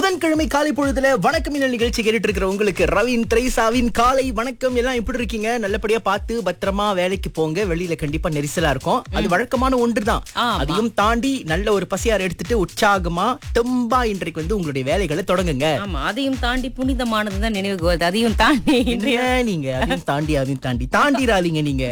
புதன்கிழமை காலை பொழுதுல வணக்கம் மின்னல் நிகழ்ச்சி கேட்டுட்டு இருக்கிற உங்களுக்கு ரவின் திரைசாவின் காலை வணக்கம் எல்லாம் எப்படி இருக்கீங்க நல்லபடியா பார்த்து பத்திரமா வேலைக்கு போங்க வெளியில கண்டிப்பா நெரிசலா இருக்கும் அது வழக்கமான ஒன்றுதான் ஆமா. அதையும் தாண்டி நல்ல ஒரு பசியார் எடுத்துட்டு உற்சாகமா தெம்பா இன்றைக்கு வந்து உங்களுடைய வேலைகளை தொடங்குங்க ஆமா அதையும் தாண்டி புனிதமானதுதான் நினைவுக்கு வருது அதையும் தாண்டி இன்றைய என்ன நீங்க அதையும் தாண்டி அதையும் தாண்டி தாண்டிராதீங்க நீங்க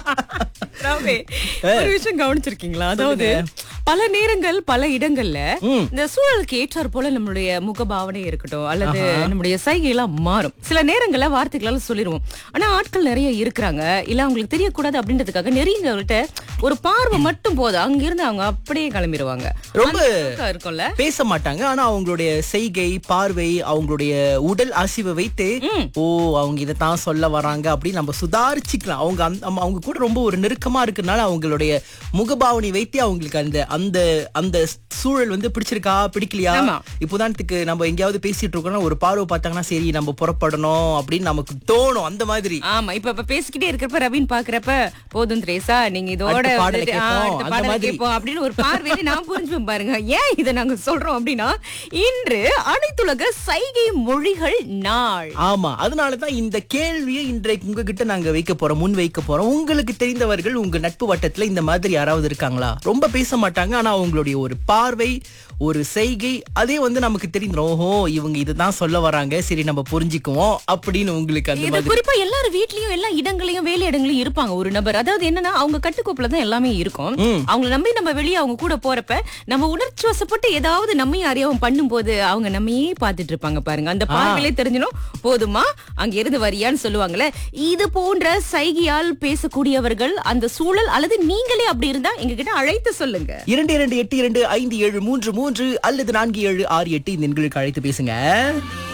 ராவே, ஒரு விஷயம் கவனிச்சிருக்கீங்களா அதாவது பல நேரங்கள் பல இடங்கள்ல ம். இந்த சூழலுக்கு ஏற்றாற் போல நம்மளுடைய முகபாவனை இருக்கட்டும் அல்லது நம்முடைய சைகை எல்லாம் மாறும் சில நேரங்கள்ல வார்த்தைகளால சொல்லிடுவோம் ஆனா ஆட்கள் நிறைய இருக்கிறாங்க இல்ல அவங்களுக்கு தெரியக்கூடாது அப்படின்றதுக்காக நெறியவங்கள்ட்ட ஒரு பார்வை மட்டும் போதும் அங்க இருந்து அவங்க அப்படியே கிளம்பிடுவாங்க ரொம்ப அந்த அளவுக்கு இருக்கும்ல பேச மாட்டாங்க ஆனா அவங்களுடைய செய்கை பார்வை அவங்களுடைய உடல் அசைவை வைத்து ஓ அவங்க இதைத்தான் சொல்ல வராங்க அப்படின்னு நம்ம சுதாரிச்சுக்கலாம் அவங்க அந்த- நம்ம அவங்க கூட ரொம்ப ஒரு நெருக்கமா இருக்கறனால அவங்களுடைய முகபாவனை வைத்து அவங்களுக்கு அந்த அந்த அந்த சூழல் வந்து பிடிச்சிருக்கா பிடிக்கலையா ஆமா. இப்போ உதாரணத்துக்கு நம்ம எங்கேயாவது பேசிட்டு இருக்கோம்னா ஒரு பார்வை பார்த்தாங்கன்னா சரி நம்ம புறப்படணும் அப்படின்னு நமக்கு தோணும் அந்த மாதிரி ஆமா இப்ப இப்ப பேசிக்கிட்டே இருக்கிறப்ப ரவின் பாக்குறப்ப போதும் திரேசா நீங்க இதோட அடுத்த பாடலை வந்துட்டு, ஆ, கேட்போம், அடுத்த அந்த பாடலை மாதிரி. கேட்போம் அப்படின்னு ஒரு பார்வையில நான் புரிஞ்சுப்பேன் பாருங்க ஏன் இதை நாங்க சொல்றோம் அப்படின்னா இன்று அனைத்துலக சைகை மொழிகள் நாள் ஆமா அதனாலதான் இந்த கேள்வியை இன்றைக்கு உங்ககிட்ட நாங்க வைக்க போறோம் முன் வைக்க போறோம் உங்களுக்கு தெரிந்தவர்கள் உங்க நட்பு வட்டத்துல இந்த மாதிரி யாராவது இருக்காங்களா ரொம்ப பேச மாட்டாங்க ஆனா அவங்களுடைய ஒரு பார்வை ஒரு செய்கை அதே வந்து நமக்கு தெரிந்துரும் ஓஹோ இவங்க இதுதான் சொல்ல வராங்க சரி நம்ம புரிஞ்சுக்குவோம் அப்படின்னு உங்களுக்கு அந்த இது மாதிரி குறிப்பா எல்லாரும் வீட்லயும் எல்லா இடங்களையும் வேலை இடங்களையும் இருப்பாங்க ஒரு நபர் அதாவது என்னன்னா அவங்க கட்டுக்கோப்புல தான் எல்லாமே இருக்கும் அவங்கள நம்பி நம்ம வெளியே அவங்க கூட போறப்ப நம்ம உணர்ச்சி வசப்பட்டு ஏதாவது நம்மையும் அறியாவும் பண்ணும்போது அவங்க நம்மையே பார்த்துட்டு இருப்பாங்க பாருங்க அந்த பார்வையிலே தெரிஞ்சிடும் போதுமா அங்க இருந்து வரியான்னு சொல்லுவாங்கல்ல இது போன்ற சைகையால் பேசக்கூடியவர்கள் அந்த சூழல் அல்லது நீங்களே அப்படி இருந்தா எங்க கிட்ட அழைத்து சொல்லுங்க இரண்டு இரண்டு எட்டு இரண்டு ஐந்து ஏழு மூன்று மூன்று அல்லது நான்கு ஏழு ஆறு எட்டு இந்த எண்களுக்கு அழைத்து பேசுங்க